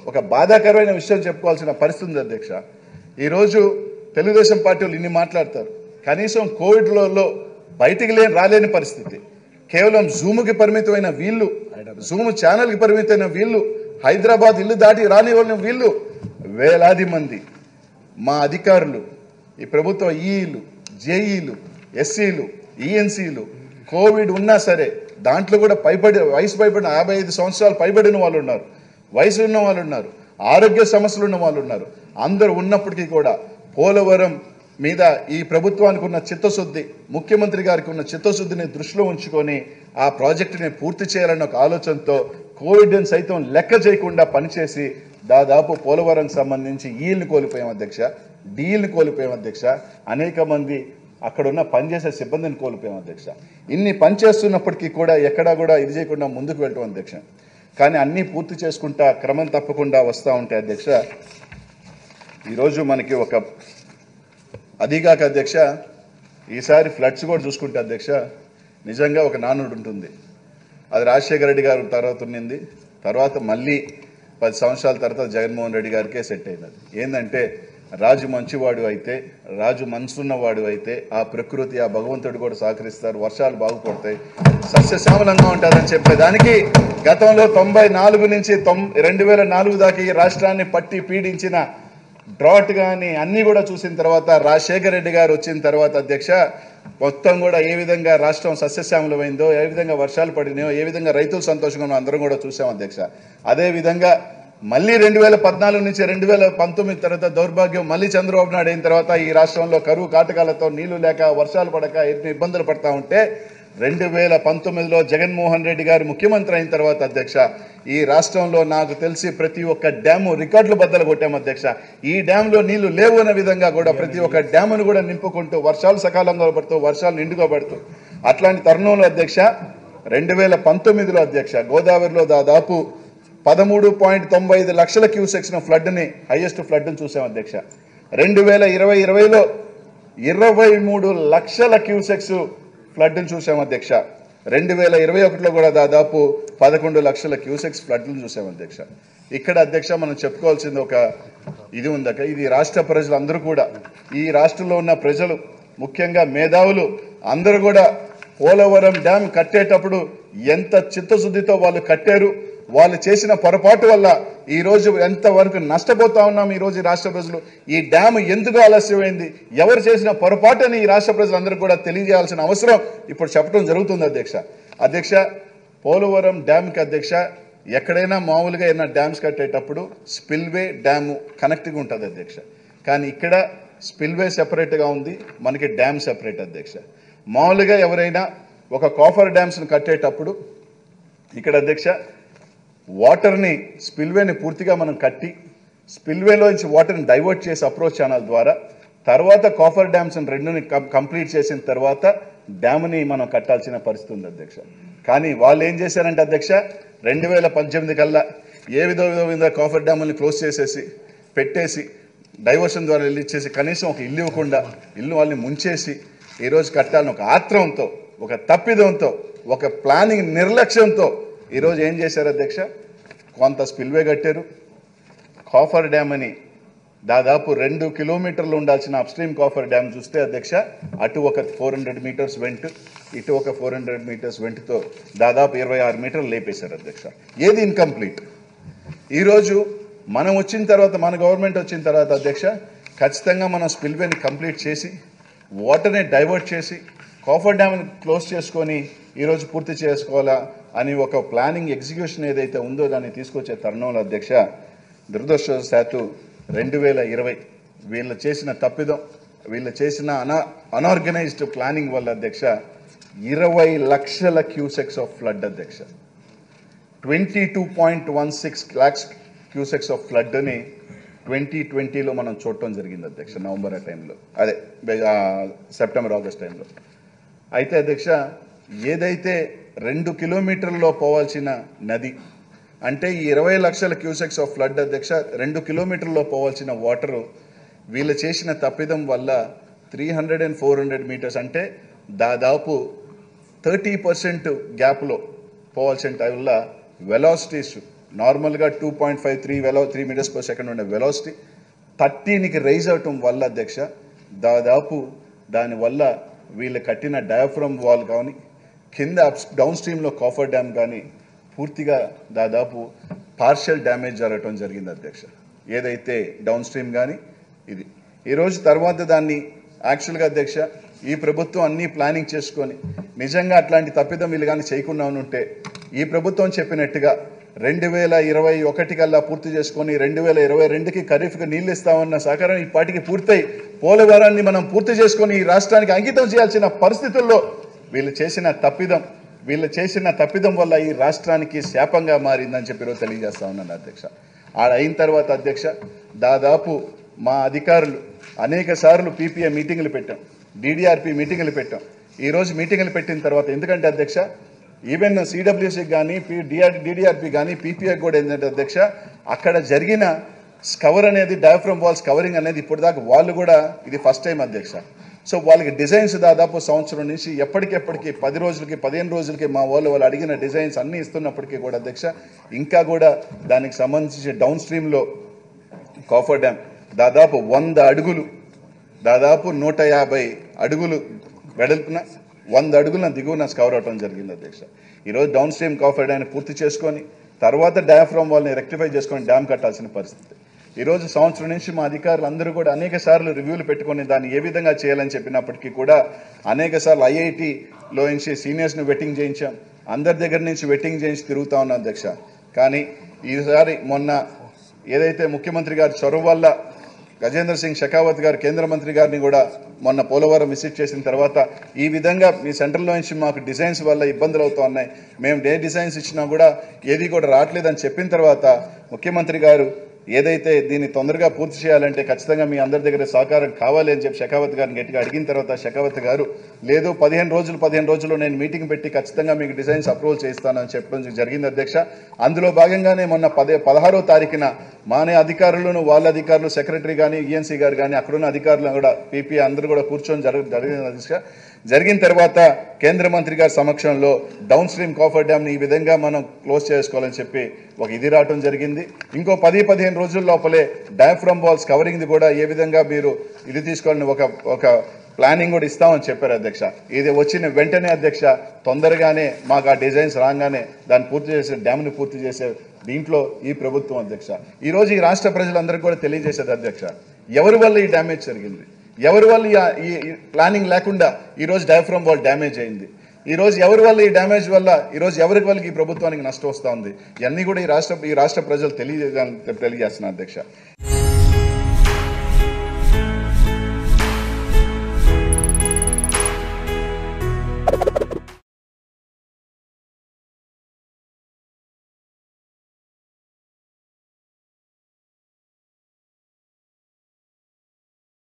ఒక బాధాకరమైన విషయం చెప్పుకోవాల్సిన పరిస్థితి ఉంది అధ్యక్ష ఈరోజు తెలుగుదేశం పార్టీ వాళ్ళు ఇన్ని మాట్లాడతారు కనీసం కోవిడ్లలో బయటికి లేని రాలేని పరిస్థితి కేవలం జూమ్కి పరిమితమైన వీళ్ళు జూమ్ ఛానల్కి పరిమితమైన వీళ్ళు హైదరాబాద్ ఇల్లు దాటి రాని వాళ్ళని వీళ్ళు వేలాది మంది మా అధికారులు ఈ ప్రభుత్వ ఈఈలు జేఈలు ఎస్సీలు ఈఎన్సీలు కోవిడ్ ఉన్నా సరే దాంట్లో కూడా పైబడి వయసు పైబడిన యాభై ఐదు సంవత్సరాలు పైబడిన వాళ్ళు ఉన్నారు వయసు ఉన్న వాళ్ళు ఉన్నారు ఆరోగ్య సమస్యలు ఉన్న వాళ్ళు ఉన్నారు అందరూ ఉన్నప్పటికీ కూడా పోలవరం మీద ఈ ప్రభుత్వానికి ఉన్న చిత్తశుద్ధి ముఖ్యమంత్రి గారికి ఉన్న చిత్తశుద్ధిని దృష్టిలో ఉంచుకొని ఆ ప్రాజెక్టుని పూర్తి చేయాలన్న ఒక ఆలోచనతో కోవిడ్ని సైతం లెక్క చేయకుండా పనిచేసి దాదాపు పోలవరంకి సంబంధించి ఈల్ని కోల్పోయాం అధ్యక్ష డీల్ని కోల్పోయాం అధ్యక్ష అనేక మంది అక్కడ ఉన్న పనిచేసే సిబ్బందిని కోల్పోయాం అధ్యక్ష ఇన్ని పనిచేస్తున్నప్పటికీ కూడా ఎక్కడా కూడా ఇది చేయకుండా ముందుకు వెళ్ళటం అధ్యక్ష కానీ అన్నీ పూర్తి చేసుకుంటా క్రమం తప్పకుండా వస్తూ ఉంటాయి అధ్యక్ష ఈరోజు మనకి ఒక అదిగాక అధ్యక్ష ఈసారి ఫ్లడ్స్ కూడా చూసుకుంటే అధ్యక్ష నిజంగా ఒక నానుడు ఉంటుంది అది రాజశేఖర రెడ్డి గారు తర్వాత ఉన్నింది తర్వాత మళ్ళీ పది సంవత్సరాల తర్వాత జగన్మోహన్ రెడ్డి గారికే సెట్ అయినది ఏంటంటే రాజు మంచివాడు అయితే రాజు మనసున్నవాడు అయితే ఆ ప్రకృతి ఆ భగవంతుడు కూడా సహకరిస్తారు వర్షాలు బాగుపడతాయి సస్యశ్యామలంగా ఉంటుందని చెప్పేదానికి గతంలో తొంభై నాలుగు నుంచి తొం రెండు వేల నాలుగు దాకా ఈ రాష్ట్రాన్ని పట్టి పీడించిన డ్రాట్ కానీ అన్నీ కూడా చూసిన తర్వాత రాజశేఖర రెడ్డి గారు వచ్చిన తర్వాత అధ్యక్ష మొత్తం కూడా ఏ విధంగా రాష్ట్రం సస్యశ్యామలమైందో ఏ విధంగా వర్షాలు పడినాయో ఏ విధంగా రైతులు సంతోషంగా ఉన్నారో అందరం కూడా చూసాం అధ్యక్ష అదే విధంగా మళ్ళీ రెండు వేల పద్నాలుగు నుంచి రెండు వేల పంతొమ్మిది తర్వాత దౌర్భాగ్యం మళ్ళీ చంద్రబాబు నాయుడు అయిన తర్వాత ఈ రాష్ట్రంలో కరువు కాటకాలతో నీళ్లు లేక వర్షాలు పడక ఎన్ని ఇబ్బందులు పడతా ఉంటే రెండు వేల పంతొమ్మిదిలో జగన్మోహన్ రెడ్డి గారు ముఖ్యమంత్రి అయిన తర్వాత అధ్యక్ష ఈ రాష్ట్రంలో నాకు తెలిసి ప్రతి ఒక్క డ్యాము రికార్డులు బద్దలు కొట్టాం అధ్యక్ష ఈ డ్యాంలో నీళ్లు లేవు అనే విధంగా కూడా ప్రతి ఒక్క డ్యామును కూడా నింపుకుంటూ వర్షాలు సకాలంలో పడుతూ వర్షాలు నిండుగా పడుతూ అట్లాంటి తరుణంలో అధ్యక్ష రెండు వేల పంతొమ్మిదిలో అధ్యక్ష గోదావరిలో దాదాపు పదమూడు పాయింట్ తొంభై ఐదు లక్షల క్యూసెక్స్ ఫ్లడ్ని హైయెస్ట్ ఫ్లడ్ని చూసాం అధ్యక్ష రెండు వేల ఇరవై ఇరవైలో ఇరవై మూడు లక్షల క్యూసెక్స్ ఫ్లడ్ని చూసాం అధ్యక్ష రెండు వేల ఇరవై ఒకటిలో కూడా దాదాపు పదకొండు లక్షల క్యూసెక్స్ ఫ్లడ్లు చూసాం అధ్యక్ష ఇక్కడ అధ్యక్ష మనం చెప్పుకోవాల్సింది ఒక ఇది ఉందక ఇది రాష్ట్ర ప్రజలందరూ కూడా ఈ రాష్ట్రంలో ఉన్న ప్రజలు ముఖ్యంగా మేధావులు అందరూ కూడా పోలవరం డ్యామ్ కట్టేటప్పుడు ఎంత చిత్తశుద్ధితో వాళ్ళు కట్టారు వాళ్ళు చేసిన పొరపాటు వల్ల ఈ రోజు ఎంతవరకు నష్టపోతా ఉన్నాం ఈ రోజు ఈ రాష్ట్ర ప్రజలు ఈ డ్యామ్ ఎందుకు ఆలస్యమైంది ఎవరు చేసిన పొరపాటు అని ఈ రాష్ట్ర ప్రజలందరూ కూడా తెలియజేయాల్సిన అవసరం ఇప్పుడు చెప్పడం జరుగుతుంది అధ్యక్ష అధ్యక్ష పోలవరం డ్యామ్కి అధ్యక్ష ఎక్కడైనా మామూలుగా ఏదైనా డ్యామ్స్ కట్టేటప్పుడు స్పిల్వే డ్యాము కనెక్ట్గా ఉంటుంది అధ్యక్ష కానీ ఇక్కడ స్పిల్వే సెపరేట్గా ఉంది మనకి డ్యామ్ సెపరేట్ అధ్యక్ష మామూలుగా ఎవరైనా ఒక కాఫర్ డ్యామ్స్ని కట్టేటప్పుడు ఇక్కడ అధ్యక్ష వాటర్ని స్పిల్వేని పూర్తిగా మనం కట్టి స్పిల్వేలో నుంచి వాటర్ని డైవర్ట్ చేసి అప్రోచ్ ఛానల్ ద్వారా తర్వాత కాఫర్ డ్యామ్స్ రెండుని కం- కంప్లీట్ చేసిన తర్వాత డ్యామ్ని మనం కట్టాల్సిన పరిస్థితి ఉంది అధ్యక్ష కానీ వాళ్ళు ఏం చేశారంటే అధ్యక్ష రెండు వేల పద్దెనిమిది కల్లా ఏ విధ విధ విధంగా కాఫర్ డ్యాముల్ని క్లోజ్ చేసేసి పెట్టేసి డైవర్షన్ ద్వారా ఇల్లు ఇచ్చేసి కనీసం ఒక ఇల్లు ఇవ్వకుండా ఇల్లు వాళ్ళని ముంచేసి ఈరోజు కట్టాలని ఒక ఆత్రంతో ఒక తప్పిదంతో ఒక ప్లానింగ్ నిర్లక్ష్యంతో ఈరోజు ఏం చేశారు అధ్యక్ష కొంత స్పిల్వే కట్టారు కాఫర్ డ్యామ్ అని దాదాపు రెండు కిలోమీటర్లు ఉండాల్సిన అప్స్ట్రీమ్ కాఫర్ డ్యామ్ చూస్తే అధ్యక్ష అటు ఒక ఫోర్ హండ్రెడ్ మీటర్స్ వెంట్ ఇటు ఒక ఫోర్ హండ్రెడ్ మీటర్స్ వెంట్తో దాదాపు ఇరవై ఆరు మీటర్లు లేపేశారు అధ్యక్ష ఏది ఇన్కంప్లీట్ ఈరోజు మనం వచ్చిన తర్వాత మన గవర్నమెంట్ వచ్చిన తర్వాత అధ్యక్ష ఖచ్చితంగా మనం స్పిల్వేని కంప్లీట్ చేసి వాటర్ని డైవర్ట్ చేసి కాఫర్ డ్యామ్ని క్లోజ్ చేసుకొని ఈరోజు పూర్తి చేసుకోవాలా అని ఒక ప్లానింగ్ ఎగ్జిక్యూషన్ ఏదైతే ఉందో దాన్ని తీసుకొచ్చే తరుణంలో అధ్యక్ష దురదృష్టవశాత్తు రెండు వేల ఇరవై వీళ్ళు చేసిన తప్పిదం వీళ్ళు చేసిన అనా అనార్గనైజ్డ్ ప్లానింగ్ వల్ల అధ్యక్ష ఇరవై లక్షల క్యూసెక్స్ ఆఫ్ ఫ్లడ్ అధ్యక్ష twenty two point one six lakhs cusecs of ఫ్లడ్ని ట్వంటీ ట్వంటీలో మనం చూడటం జరిగింది అధ్యక్ష నవంబర్ ఆ టైంలో అదే బే- ఆ, సెప్టెంబర్ ఆగస్ట్ టైంలో అయితే అధ్యక్ష ఏదైతే రెండు కిలోమీటర్లలో పోవాల్సిన నది అంటే ఈ ఇరవై లక్షల క్యూసెక్స్ ఆఫ్ ఫ్లడ్ అధ్యక్ష రెండు కిలోమీటర్లో పోవాల్సిన వాటరు వీళ్ళు చేసిన తప్పిదం వల్ల three hundred and four hundred metres అంటే దాదాపు థర్టీ పర్సెంట్ గ్యాప్లో పోవాల్సిన టైంలో వెలాసిటీస్ నార్మల్గా టూ పాయింట్ ఫైవ్ త్రీ వెలో త్రీ మీటర్స్ పర్ సెకండ్ ఉండే వెలాసిటీ థర్టీన్కి రైజ్ అవటం వల్ల అధ్యక్ష దాదాపు దానివల్ల వీళ్ళు కట్టిన డయాఫ్రమ్ వాల్ కానీ కింద డౌన్ స్ట్రీమ్లో కాఫర్ డ్యామ్ కానీ పూర్తిగా దాదాపు పార్షియల్ డ్యామేజ్ జరగటం జరిగింది అధ్యక్ష ఏదైతే డౌన్ స్ట్రీమ్ కానీ ఇది ఈరోజు తర్వాత దాన్ని యాక్చువల్గా అధ్యక్ష ఈ ప్రభుత్వం అన్నీ ప్లానింగ్ చేసుకొని నిజంగా అట్లాంటి తప్పిదం వీళ్ళు కానీ చేయకుండా ఉంటే ఈ ప్రభుత్వం చెప్పినట్టుగా రెండు వేల ఇరవై ఒకటి కల్లా పూర్తి చేసుకొని రెండు వేల ఇరవై రెండుకి ఖరీఫ్కి నీళ్ళు ఇస్తామన్న సహకారం ఈ పాటికి పూర్తయి పోలవరాన్ని మనం పూర్తి చేసుకొని ఈ రాష్ట్రానికి అంకితం చేయాల్సిన పరిస్థితుల్లో వీళ్ళు చేసిన తప్పిదం వీళ్ళు చేసిన తప్పిదం వల్ల ఈ రాష్ట్రానికి శాపంగా మారిందని చెప్పి ఈరోజు తెలియజేస్తా ఉన్నాను అధ్యక్ష ఆడ అయిన తర్వాత అధ్యక్ష దాదాపు మా అధికారులు అనేక సార్లు పీపీఏ మీటింగులు పెట్టాం డీడీఆర్పీ మీటింగులు పెట్టాం ఈరోజు మీటింగులు పెట్టిన తర్వాత ఎందుకంటే అధ్యక్ష ఈవెన్ సిడబ్ల్యూసీకి కానీ పీ డిఆర్ డీడీఆర్పీ కానీ పీపీఐ కూడా ఏంటంటే అధ్యక్ష అక్కడ జరిగిన కవర్ అనేది డయాఫ్రమ్ వాల్స్ కవరింగ్ అనేది ఇప్పుడు దాకా వాళ్ళు కూడా ఇది ఫస్ట్ టైం అధ్యక్ష సో వాళ్ళకి డిజైన్స్ దాదాపు సంవత్సరం నుంచి ఎప్పటికెప్పటికి పది రోజులకి పదిహేను రోజులకి మా వాళ్ళు వాళ్ళు అడిగిన డిజైన్స్ అన్నీ ఇస్తున్నప్పటికీ కూడా అధ్యక్ష ఇంకా కూడా దానికి సంబంధించి డౌన్ స్ట్రీమ్లో కాఫర్ డ్యామ్ దాదాపు వంద అడుగులు దాదాపు నూట యాభై అడుగులు వెడల్పున వంద అడుగుల దిగువన కవర్ అవటం జరిగింది అధ్యక్ష ఈరోజు డౌన్ స్ట్రీమ్ కాఫర్ డ్యామ్ పూర్తి చేసుకొని తర్వాత డయాఫ్రామ్ వాళ్ళని రెక్టిఫై చేసుకొని డ్యామ్ కట్టాల్సిన పరిస్థితి ఈరోజు సంవత్సరం నుంచి మా అధికారులు అందరూ కూడా అనేక సార్లు రివ్యూలు పెట్టుకొని దాన్ని ఏ విధంగా చేయాలని చెప్పినప్పటికీ కూడా అనేక సార్లు ఐఐటిలో నుంచి సీనియర్స్ని వెట్టింగ్ చేయించాం అందరి దగ్గర నుంచి వెట్టింగ్ చేయించి తిరుగుతా ఉన్నాం అధ్యక్ష కానీ ఈసారి మొన్న ఏదైతే ముఖ్యమంత్రి గారి చొరవ వల్ల గజేంద్ర సింగ్ షెకావత్ గారు కేంద్ర మంత్రి గారిని కూడా మొన్న పోలవరం విజిట్ చేసిన తర్వాత ఈ విధంగా మీ సెంట్రల్లో నుంచి మాకు డిజైన్స్ వల్ల ఇబ్బందులు అవుతా ఉన్నాయి మేము ఏ డిజైన్స్ ఇచ్చినా కూడా ఏది కూడా రావట్లేదని చెప్పిన తర్వాత ముఖ్యమంత్రి గారు ఏదైతే దీన్ని తొందరగా పూర్తి చేయాలంటే ఖచ్చితంగా మీ అందరి దగ్గర సహకారం కావాలి అని చెప్పి షెకావత్ గారిని గట్టిగా అడిగిన తర్వాత షెకావత్ గారు లేదు పదిహేను రోజులు పదిహేను రోజుల్లో నేను మీటింగ్ పెట్టి ఖచ్చితంగా మీకు డిజైన్స్ అప్రూవల్ చేస్తానని చెప్పడం జరిగింది అధ్యక్ష అందులో భాగంగానే మొన్న పదే పదహారో తారీఖున మానే అధికారులను వాళ్ళ అధికారులు సెక్రటరీ కానీ ఈఎన్సీ గారు కానీ అక్కడున్న అధికారులు కూడా పీపీ అందరూ కూడా కూర్చొని జరగ జరిగింది అధ్యక్ష జరిగిన తర్వాత కేంద్ర మంత్రి గారి సమక్షంలో డౌన్ స్ట్రీమ్ కాఫర్ డ్యామ్ని ఈ విధంగా మనం క్లోజ్ చేసుకోవాలని చెప్పి ఒక ఇది రావడం జరిగింది ఇంకో పది పదిహేను రోజుల లోపలే డయాఫ్రమ్ వాల్స్ కవరింగ్ది కూడా ఏ విధంగా మీరు ఇది తీసుకోవాలని ఒక ఒక ప్లానింగ్ కూడా ఇస్తామని చెప్పారు అధ్యక్ష ఇది వచ్చిన వెంటనే అధ్యక్ష తొందరగానే మాకు ఆ డిజైన్స్ రాగానే దాన్ని పూర్తి చేసే డ్యామ్ని పూర్తి చేసే దీంట్లో ఈ ప్రభుత్వం అధ్యక్ష ఈరోజు ఈ రాష్ట్ర ప్రజలందరికీ కూడా తెలియజేసేది అధ్యక్ష ఎవరి వల్ల ఈ డ్యామేజ్ జరిగింది ఎవరి వల్ల ఈ- ఈ ప్లానింగ్ లేకుండా ఈరోజు డయాఫ్రమ్ వాల్ డ్యామేజ్ అయింది ఈ రోజు ఎవరి వల్ల ఈ డ్యామేజ్ వల్ల ఈ రోజు ఎవరికి వల్ల ఈ ప్రభుత్వానికి నష్టం వస్తూ ఉంది ఇవన్నీ కూడా ఈ రాష్ట్ర ఈ రాష్ట్ర ప్రజలు తెలియ తెలియజేస్తున్నారు అధ్యక్ష